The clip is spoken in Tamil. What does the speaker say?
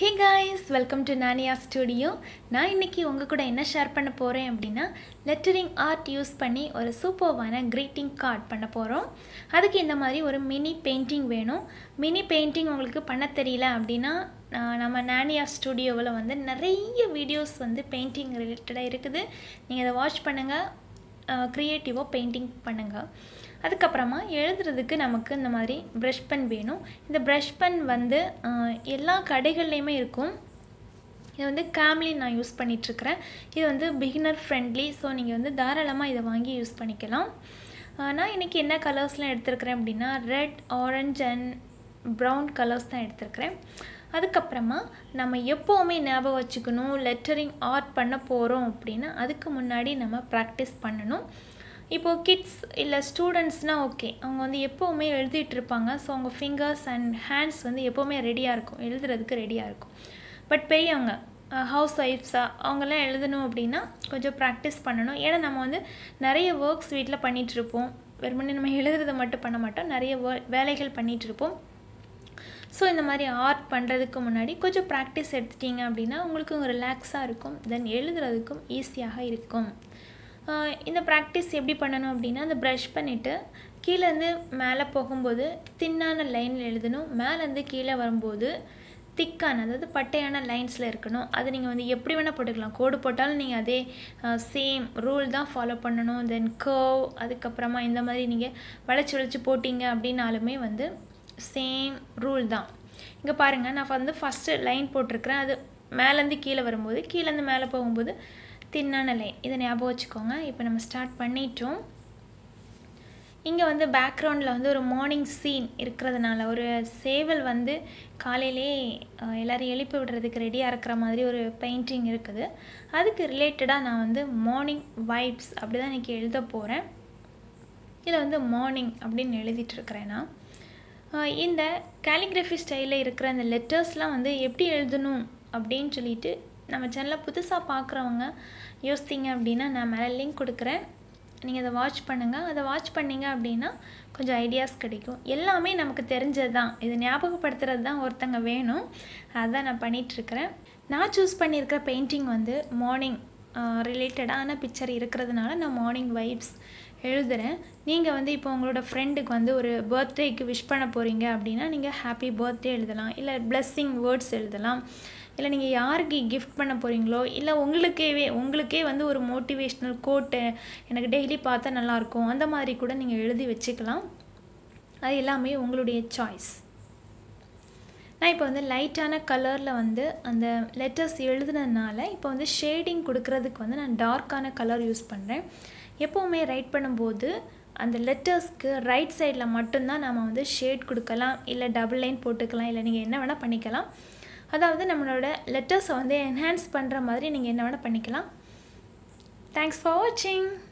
hey guys welcome to Naniya studio நான் இன்றைக்கி உங்கள் கூட என்ன ஷேர் பண்ண போகிறேன் அப்படின்னா லெட்டரிங் ஆர்ட் யூஸ் பண்ணி ஒரு சூப்பர்வான க்ரீட்டிங் கார்ட் பண்ண போகிறோம் அதுக்கு இந்த மாதிரி ஒரு மினி பெயிண்டிங் வேணும் மினி பெயிண்டிங் உங்களுக்கு பண்ண தெரியல அப்படின்னா ஆஹ், நம்ம நானியா ஸ்டுடியோவில் வந்து நிறைய வீடியோஸ் வந்து பெயிண்டிங் ரிலேட்டடாக இருக்குது நீங்கள் அதை வாட்ச் பண்ணுங்கள் க்ரியேட்டிவாக பெயிண்டிங் பண்ணுங்கள் அதுக்கப்புறமா எழுதுறதுக்கு நமக்கு இந்த மாதிரி ப்ரஷ் பென் வேணும் இந்த ப்ரஷ் பென் வந்து ஆஹ், எல்லா கடைகள்லேயுமே இருக்கும் இது வந்து கேம்லின் நான் யூஸ் பண்ணிகிட்ருக்கிறேன் இது வந்து பிகினர் ஃப்ரெண்ட்லி ஸோ நீங்கள் வந்து தாராளமாக இதை வாங்கி யூஸ் பண்ணிக்கலாம் ஆஹ், நான் இன்றைக்கி என்ன கலர்ஸ்லாம் எடுத்திருக்கிறேன் அப்படின்னா red orange and brown colours தான் எடுத்திருக்கிறேன் அதுக்கப்புறமா நம்ம எப்போவுமே ஞாபகம் வச்சுக்கணும் லெட்டரிங் ஆர்ட் பண்ண போகிறோம் அப்படின்னா அதுக்கு முன்னாடி நம்ம ப்ராக்டிஸ் பண்ணணும் இப்போது கிட்ஸ் இல்லை ஸ்டூடெண்ட்ஸ்னால் ஓகே அவங்க வந்து எப்போவுமே எழுதிட்டு இருப்பாங்க ஸோ அவங்க ஃபிங்கர்ஸ் அண்ட் ஹேண்ட்ஸ் வந்து எப்போவுமே ரெடியாக இருக்கும் எழுதுறதுக்கு ரெடியாக இருக்கும் பட் பெரியவங்க ஹவுஸ் ஒய்ஃப்ஸாக அவங்கெல்லாம் எழுதணும் அப்படின்னா கொஞ்சம் ப்ராக்டிஸ் பண்ணணும் ஏன்னா நம்ம வந்து நிறைய ஒர்க்ஸ் வீட்டில் பண்ணிகிட்ருப்போம் வெறுமனே நம்ம எழுதுறதை மட்டும் பண்ண மாட்டோம் நிறைய வே வேலைகள் பண்ணிகிட்ருப்போம் ஸோ இந்த மாதிரி ஆர்ட் பண்ணுறதுக்கு முன்னாடி கொஞ்சம் ப்ராக்டிஸ் எடுத்துட்டீங்க அப்படின்னா உங்களுக்கு ரிலாக்ஸாக இருக்கும் தென் எழுதுறதுக்கும் ஈஸியாக இருக்கும் ஆஹ் இந்த ப்ராக்டிஸ் எப்படி பண்ணணும் அப்படின்னா அந்த ப்ரஷ் பண்ணிவிட்டு கீழேருந்து மேலே போகும்போது தின்னான லைனில் எழுதணும் மேலேருந்து கீழே வரும்போது திக்கான அதாவது பட்டையான லைன்ஸில் இருக்கணும் அது நீங்கள் வந்து எப்படி வேணால் போட்டுக்கலாம் கோடு போட்டாலும் நீங்கள் அதே சேம் ரூல் தான் ஃபாலோ பண்ணணும் தென் கர்வ் அதுக்கப்புறமா இந்த மாதிரி நீங்கள் வளைச்சி வளைச்சி போட்டிங்க அப்படின்னாலுமே வந்து சேம் ரூல் தான் இங்கே பாருங்கள் நான் வந்து ஃபஸ்ட்டு லைன் போட்டிருக்கிறேன் அது மேலேருந்து கீழே வரும்போது கீழேருந்து மேலே போகும்போது தின்னான லைன் இதை ஞாபகம் வச்சுக்கோங்க இப்போ நம்ம ஸ்டார்ட் பண்ணிட்டோம் இங்கே வந்து பேக்ரவுண்டில் வந்து ஒரு மார்னிங் சீன் இருக்கிறதுனால ஒரு சேவல் வந்து காலையிலே அஹ், எல்லாரையும் எழுப்பி விடுறதுக்கு ரெடியாக இருக்கிற மாதிரி ஒரு பெயிண்டிங் இருக்குது அதுக்கு ரிலேட்டடாக நான் வந்து மார்னிங் வைப்ஸ் அப்படி தான் இன்றைக்கி எழுத போகிறேன் இதில் வந்து மார்னிங் அப்படின்னு எழுதிட்டு இருக்கிறேன் நான் ஆஹ் இந்த கேலிகிராஃபி ஸ்டைலில் இருக்கிற அந்த லெட்டர்ஸ்லாம் வந்து எப்படி எழுதணும் அப்படின்னு சொல்லிட்டு நம்ம சேனலில் புதுசாக பார்க்குறவங்க யோசித்தீங்க அப்படின்னா நான் மேலே லிங்க் கொடுக்குறேன் நீங்கள் அதை வாட்ச் பண்ணுங்கள் அதை வாட்ச் பண்ணீங்க அப்படின்னா கொஞ்சம் ஐடியாஸ் கிடைக்கும் எல்லாமே நமக்கு தெரிஞ்சது தான் இது ஞாபகப்படுத்துறது தான் ஒருத்தங்க வேணும் அதுதான் நான் பண்ணிகிட்ருக்கிறேன் நான் சூஸ் பண்ணியிருக்கிற பெயிண்டிங் வந்து மார்னிங் ரிலேட்டடான பிக்சர் இருக்கிறதுனால நான் மார்னிங் வைப்ஸ் எழுதுகிறேன் நீங்கள் வந்து இப்போ உங்களோட ஃப்ரெண்டுக்கு வந்து ஒரு பர்த்டேக்கு விஷ் பண்ண போகிறீங்க அப்படின்னா நீங்கள் ஹாப்பி பர்த்டே எழுதலாம் இல்லை பிளெஸ்ஸிங் வேர்ட்ஸ் எழுதலாம் இல்லை நீங்கள் யாருக்கு கிஃப்ட் பண்ண போகிறீங்களோ இல்லை உங்களுக்கேவே உங்களுக்கே வந்து ஒரு மோட்டிவேஷ்னல் கோட்டு எனக்கு டெய்லி பார்த்தா நல்லாயிருக்கும் அந்த மாதிரி கூட நீங்கள் எழுதி வச்சுக்கலாம் அது எல்லாமே உங்களுடைய சாய்ஸ் நான் இப்போ வந்து லைட்டான கலரில் வந்து அந்த லெட்டர்ஸ் எழுதுனதுனால இப்போ வந்து ஷேடிங் கொடுக்கறதுக்கு வந்து நான் டார்க்கான கலர் யூஸ் பண்ணுறேன் எப்போவுமே ரைட் பண்ணும்போது அந்த லெட்டர்ஸ்க்கு ரைட் சைடில் மட்டும்தான் நம்ம வந்து ஷேட் கொடுக்கலாம் இல்லை டபுள் லைன் போட்டுக்கலாம் இல்லை நீங்கள் என்ன வேணால் பண்ணிக்கலாம் அதாவது நம்மளோட லெட்டர்ஸை வந்து என்ஹான்ஸ் பண்ணுற மாதிரி நீங்கள் என்ன வேணால் பண்ணிக்கலாம் தேங்க்ஸ் ஃபார் வாட்சிங்